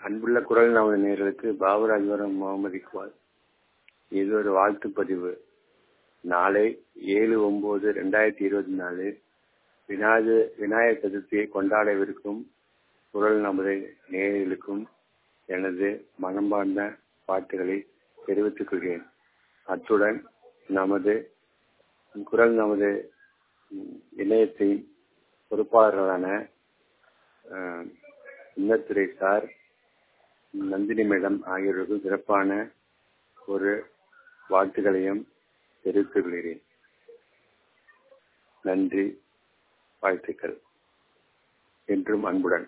அன்புள்ள குரல் நமது நேர்களுக்கு பாபுராஜ்வரம் முகமது இக்பால் இது ஒரு வாழ்த்து பதிவு நாளை ஏழு ஒன்பது ரெண்டாயிரத்தி இருபத்தி நாலு விநாயக விநாயகர் சதுர்த்தியை கொண்டாடவிருக்கும் குரல் நமது நேயர்களுக்கும் எனது மனமார்ந்த பாட்டுகளை தெரிவித்துக் கொள்கிறேன் அத்துடன் நமது குரல் நமது இணையத்தின் பொறுப்பாளர்களான இன்னத்துறை சார் நந்தினி மேடம் ஆகியோருக்கும் சிறப்பான ஒரு வாழ்த்துக்களையும் தெரிவித்துக் கொள்கிறேன் நன்றி வாழ்த்துக்கள் என்றும் அன்புடன்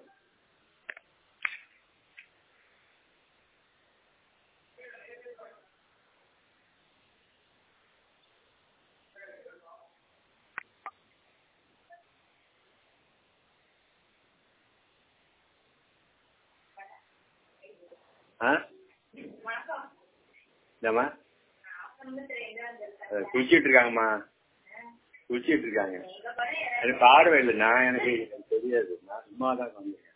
என்னம்மா குளிச்சிட்டு இருக்காங்கம்மா குளிச்சிட்டு இருக்காங்க எனக்கு பார்வை இல்லை நான் எனக்கு தெரியாது நான் சும்மா தான் வந்தேன்